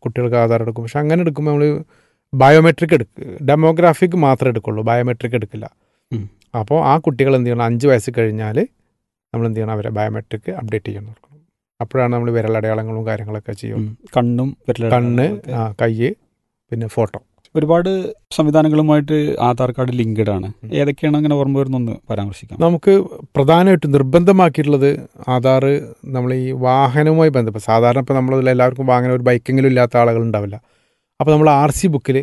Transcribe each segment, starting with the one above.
കുട്ടികൾക്ക് ആധാർ എടുക്കും പക്ഷെ അങ്ങനെ എടുക്കുമ്പോൾ നമ്മൾ ബയോമെട്രിക് എടുക്കുക ഡെമോഗ്രാഫിക് മാത്രമേ എടുക്കുള്ളൂ ബയോമെട്രിക് എടുക്കില്ല ഉം. അപ്പോൾ ആ കുട്ടികൾ എന്ത് ചെയ്യണം അഞ്ച് വയസ്സ് കഴിഞ്ഞാൽ നമ്മൾ എന്ത് ചെയ്യണം അവരെ ബയോമെട്രിക് അപ്ഡേറ്റ് ചെയ്യാൻ നോക്കണം അപ്പോഴാണ് നമ്മൾ വിരലടയാളങ്ങളും കാര്യങ്ങളൊക്കെ ചെയ്യും ഉം. കണ്ണും വിരലടയാളവും കണ്ണ് ഒക്കെ. ആ, കയ്യ് പിന്നെ ഫോട്ടോ ഒരുപാട് സംവിധാനങ്ങളുമായിട്ട് ആധാർ കാർഡ് ലിങ്ക്ഡ് ആണ് ഉം. ഏതൊക്കെയാണ് അങ്ങനെ ഓർമ്മ വരുന്നൊന്ന് പരാമർശിക്കാം നമുക്ക് പ്രധാനമായിട്ടും നിർബന്ധമാക്കിയിട്ടുള്ളത് ആധാർ നമ്മൾ ഈ വാഹനവുമായി ബന്ധപ്പെട്ട് സാധാരണ ഇപ്പോൾ നമ്മൾ എല്ലാവർക്കും വാഹനം ഒരു ബൈക്കെങ്കിലും ഇല്ലാത്ത ആളുകൾ ഉണ്ടാവില്ല അപ്പോൾ നമ്മൾ ആർ സി ബുക്കിൽ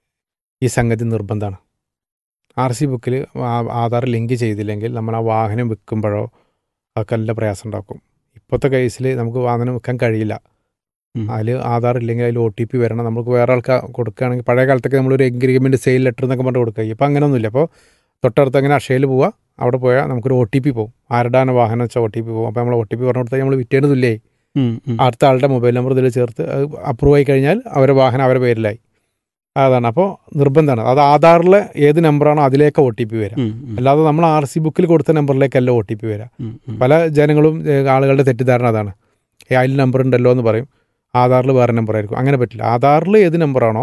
ഈ സംഗതി നിർബന്ധമാണ് ആർ സി ബുക്കിൽ ആധാർ ലിങ്ക് ചെയ്തില്ലെങ്കിൽ നമ്മൾ ആ വാഹനം വിൽക്കുമ്പോഴോ അതൊക്കെ നല്ല പ്രയാസം ഉണ്ടാക്കും ഇപ്പോഴത്തെ കേസിൽ നമുക്ക് വാഹനം വിൽക്കാൻ കഴിയില്ല ഉം. അതിൽ ആധാർ ഇല്ലെങ്കിൽ അതിൽ ഒ ടി പി വരണം നമുക്ക് വേറെ ആൾക്ക് കൊടുക്കുകയാണെങ്കിൽ പഴയ കാലത്തൊക്കെ നമ്മളൊരു എഗ്രിമെൻറ്റ് സെയിൽ ലെറ്റർ എന്നൊക്കെ പറഞ്ഞ് കൊടുക്കുക ഇപ്പം അങ്ങനെയൊന്നുമില്ല അപ്പോൾ തൊട്ടടുത്ത് അങ്ങനെ അക്ഷയയിൽ പോവുക അവിടെ പോയാൽ നമുക്കൊരു ഒ ടി പി പോകും ആരുടെയാണ് വാഹനം വെച്ചാൽ ഒ ടി പി പോകും അപ്പോൾ നമ്മൾ ഒ ടി പി പറഞ്ഞു കൊടുത്താൽ നമ്മൾ വിറ്റേന് തുല്യമായി ഉം, ഉം. അടുത്ത ആളുടെ മൊബൈൽ നമ്പർ ഇതിൽ ചേർത്ത് അപ്രൂവ് ആയി കഴിഞ്ഞാൽ അവരുടെ വാഹനം അവരുടെ പേരിലായി അതാണ് അപ്പോൾ നിർബന്ധമാണ് അത് ആധാറിലെ ഏത് നമ്പറാണോ അതിലേക്ക് ഒ ടി പി വരാം ഉം, ഉം. അല്ലാതെ നമ്മൾ ആർ സി ബുക്കിൽ കൊടുത്ത നമ്പറിലേക്കല്ല ഒ ടി പി വരാം ഉം, ഉം. പല ജനങ്ങളും ഏ, ആളുകളുടെ തെറ്റിദ്ധാരണ അതാണ് ഏ, അതിൽ നമ്പർ ഉണ്ടല്ലോ എന്ന് പറയും ആധാറിൽ വേറെ നമ്പർ ആയിരിക്കും അങ്ങനെ പറ്റില്ല ആധാറിൽ ഏത് നമ്പറാണോ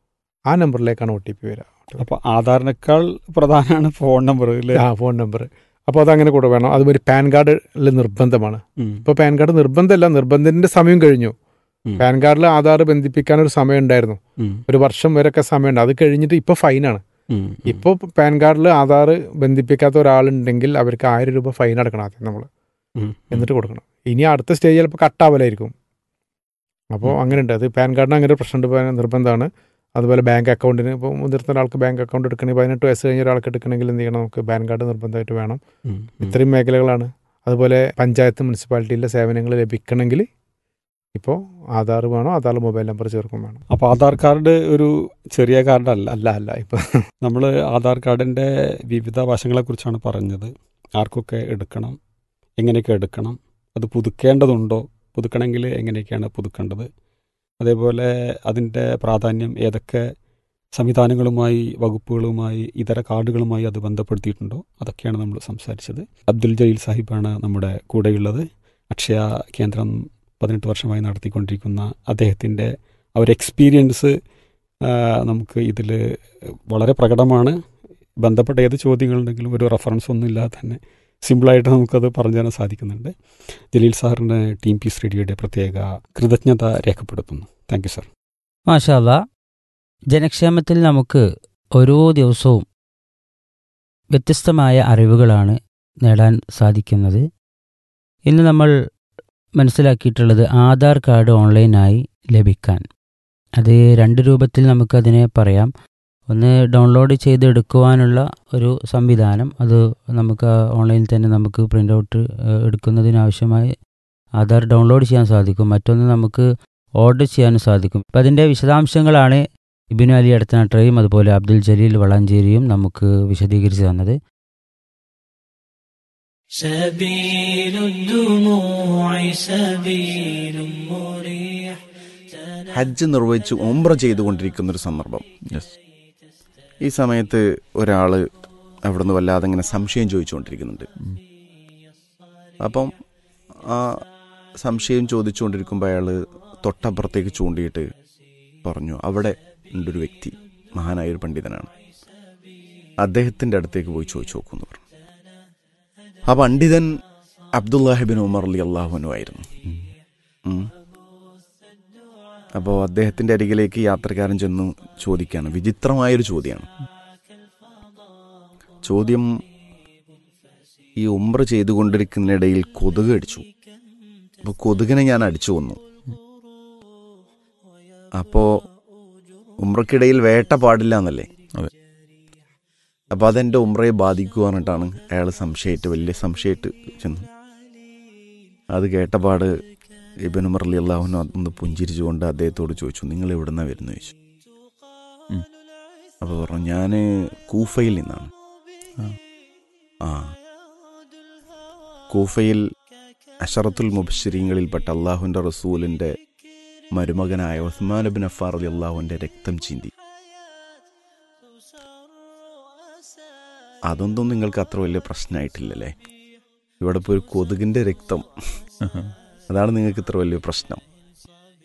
ആ നമ്പറിലേക്കാണ് ഒ ടി പി വരിക അപ്പൊ ആധാറിനേക്കാൾ പ്രധാനമാണ് ഫോൺ നമ്പർ അല്ലേ ആ ഫോൺ നമ്പർ അപ്പോൾ അതങ്ങനെ കൂടെ വേണം അതുപോലെ പാൻ കാർഡിൽ നിർബന്ധമാണ് ഉം, ഇപ്പോൾ പാൻ കാർഡ് നിർബന്ധമല്ല നിർബന്ധത്തിൻ്റെ സമയം കഴിഞ്ഞു ഉം. പാൻ കാർഡിൽ ആധാർ ബന്ധിപ്പിക്കാൻ ഒരു സമയം ഉണ്ടായിരുന്നു ഉം, ഒരു വർഷം വരെയൊക്കെ സമയമുണ്ട് അത് കഴിഞ്ഞിട്ട് ഇപ്പോൾ ഫൈനാണ് ഉം, ഉം. ഇപ്പോൾ പാൻ കാർഡിൽ ആധാർ ബന്ധിപ്പിക്കാത്ത ഒരാളുണ്ടെങ്കിൽ അവർക്ക് ആയിരം രൂപ ഫൈൻ അടക്കണം ആദ്യം നമ്മൾ ഉം, എന്നിട്ട് കൊടുക്കണം ഇനി അടുത്ത സ്റ്റേജ് ചിലപ്പോൾ കട്ടാവലായിരിക്കും അപ്പോൾ ഉം. അങ്ങനെ ഉണ്ട് അത് പാൻ കാർഡിന് അങ്ങനെ ഒരു പ്രശ്നമുണ്ട് പാൻ നിർബന്ധമാണ് അതുപോലെ ബാങ്ക് അക്കൗണ്ടിന് ഇപ്പോൾ മുതിർന്ന ഒരാൾക്ക് ബാങ്ക് അക്കൗണ്ട് എടുക്കണമെങ്കിൽ പതിനെട്ട് വയസ്സ് കഴിഞ്ഞ ഒരാൾക്ക് എടുക്കണമെങ്കിൽ എന്ത് ചെയ്യണം നമുക്ക് പാൻ കാർഡ് നിർബന്ധമായിട്ട് വേണം ഉം, ഉം. ഇത്രയും മേഖലകളാണ് അതുപോലെ പഞ്ചായത്ത് മുനിസിപ്പാലിറ്റിയിലെ സേവനങ്ങൾ ലഭിക്കണമെങ്കിൽ ഇപ്പോൾ ആധാർ വേണം ആധാർ മൊബൈൽ നമ്പർ ചേർക്കും വേണം അപ്പൊ ആധാർ കാർഡ് ഒരു ചെറിയ കാർഡല്ല അല്ല അല്ല ഇപ്പം നമ്മൾ ആധാർ കാർഡിന്റെ വിവിധ വശങ്ങളെ കുറിച്ചാണ് പറഞ്ഞത് ആർക്കൊക്കെ എടുക്കണം എങ്ങനെയൊക്കെ എടുക്കണം അത് പുതുക്കേണ്ടതുണ്ടോ പുതുക്കണമെങ്കിൽ എങ്ങനെയൊക്കെയാണ് പുതുക്കേണ്ടത് അതേപോലെ അതിൻ്റെ പ്രാധാന്യം ഏതൊക്കെ സംവിധാനങ്ങളുമായി വകുപ്പുകളുമായി ഇതര കാർഡുകളുമായി അത് ബന്ധപ്പെടുത്തിയിട്ടുണ്ടോ അതൊക്കെയാണ് നമ്മൾ സംസാരിച്ചത് അബ്ദുൽ ജലീൽ സാഹിബാണ് നമ്മുടെ കൂടെയുള്ളത് അക്ഷയ കേന്ദ്രം പതിനെട്ട് വർഷമായി നടത്തിക്കൊണ്ടിരിക്കുന്ന അദ്ദേഹത്തിൻ്റെ ആ ഒരു എക്സ്പീരിയൻസ് ആ, നമുക്ക് ഇതിൽ വളരെ പ്രകടമാണ് ബന്ധപ്പെട്ട ഏത് ചോദ്യങ്ങളുണ്ടെങ്കിലും ഒരു റെഫറൻസ് ഒന്നും ഇല്ലാതെ തന്നെ സിമ്പിളായിട്ട് നമുക്കത് പറഞ്ഞു തരാൻ സാധിക്കുന്നുണ്ട് ജലീൽ സാറിന് ടീം പീസ് റേഡിയോയുടെ പ്രത്യേക കൃതജ്ഞത രേഖപ്പെടുത്തുന്നു താങ്ക് യു സാർ മാഷാല്ല ജനക്ഷേമത്തിൽ നമുക്ക് ഓരോ ദിവസവും വ്യത്യസ്തമായ അറിവുകളാണ് നേടാൻ സാധിക്കുന്നത് ഇന്ന് നമ്മൾ മനസ്സിലാക്കിയിട്ടുള്ളത് ആധാർ കാർഡ് ഓൺലൈനായി ലഭിക്കാൻ അത് രണ്ട് രൂപത്തിൽ നമുക്കതിനെ പറയാം ഒന്ന് ഡൗൺലോഡ് ചെയ്ത് എടുക്കുവാനുള്ള ഒരു സംവിധാനം അത് നമുക്ക് ഓൺലൈനിൽ തന്നെ നമുക്ക് പ്രിൻ്റ് ഔട്ട് എടുക്കുന്നതിനാവശ്യമായി ആധാർ ഡൗൺലോഡ് ചെയ്യാൻ സാധിക്കും മറ്റൊന്ന് നമുക്ക് ഓർഡർ ചെയ്യാനും സാധിക്കും അപ്പം അതിൻ്റെ വിശദാംശങ്ങളാണ് ഇബിനു അലി അടുത്തനാട്ടറയും അതുപോലെ അബ്ദുൽ ജലീൽ വളാഞ്ചേരിയും നമുക്ക് വിശദീകരിച്ചു തന്നത് سبيل الدموع سبيل مريح ഹജ്ജ് നിർവഹിച്ച് ഉംറ ചെയ്തുകൊണ്ടിരിക്കുന്ന ഒരു സന്ദർഭം ഈ സമയത്ത് ഒരാൾ അവിടുന്ന് വല്ലാതെ ഇങ്ങനെ സംശയം ചോദിച്ചുകൊണ്ടിരിക്കുന്നുണ്ട് അപ്പം ആ സംശയം ചോദിച്ചുകൊണ്ടിരിക്കുമ്പോൾ അയാൾ തൊട്ടപ്പുറത്തേക്ക് ചൂണ്ടിയിട്ട് പറഞ്ഞു അവിടെ ഉണ്ടൊരു വ്യക്തി മഹാനായ ഒരു പണ്ഡിതനാണ് അദ്ദേഹത്തിൻ്റെ അടുത്തേക്ക് പോയി ചോദിച്ചു നോക്കുമെന്ന് പറഞ്ഞു ആ പണ്ഡിതൻ അബ്ദുല്ലാഹിബിൻ ഉമർ അലി അള്ളാഹുനു ആയിരുന്നു ഉം. അപ്പോൾ അദ്ദേഹത്തിന്റെ അരികിലേക്ക് യാത്രക്കാരൻ ചെന്നു ചോദിക്കുകയാണ് വിചിത്രമായൊരു ചോദ്യമാണ് ചോദ്യം ഈ ഉംറ ചെയ്തുകൊണ്ടിരിക്കുന്നതിനിടയിൽ കൊതുക് അടിച്ചു അപ്പോൾ കൊതുകിനെ ഞാൻ അടിച്ചു കൊന്നു അപ്പോ ഉംറക്കിടയിൽ വേട്ട പാടില്ല എന്നല്ലേ അതെ. അപ്പൊ അതെന്റെ ഉംറയെ ബാധിക്കുക പറഞ്ഞിട്ടാണ് അയാൾ സംശയമായിട്ട് വലിയ സംശയമായിട്ട് ചെന്നു അത് കേട്ടപാട് ഇബൻ ഉമർ അലി അള്ളാഹുനു ഒന്ന് പുഞ്ചിരിച്ചുകൊണ്ട് അദ്ദേഹത്തോട് ചോദിച്ചു നിങ്ങൾ എവിടുന്നാ വരുന്നു ചോദിച്ചു ഉം. അപ്പോൾ പറഞ്ഞു ഞാൻ കൂഫയിൽ നിന്നാണ് ആ കൂഫയിൽ അഷറത്തുൽ മുബശ്ശരീങ്ങളിൽപ്പെട്ട അള്ളാഹുവിൻ്റെ റസൂലിൻ്റെ മരുമകനായ ഉസ്മാൻ ബിൻ അഫാർ അലി അള്ളാഹുവിൻ്റെ രക്തം ചീന്തി അതൊന്നും നിങ്ങൾക്ക് അത്ര വലിയ പ്രശ്നമായിട്ടില്ലല്ലേ ഇവിടെ ഇപ്പോൾ ഒരു കൊതുകിൻ്റെ രക്തം അതാണ് നിങ്ങൾക്ക് ഇത്ര വലിയ പ്രശ്നം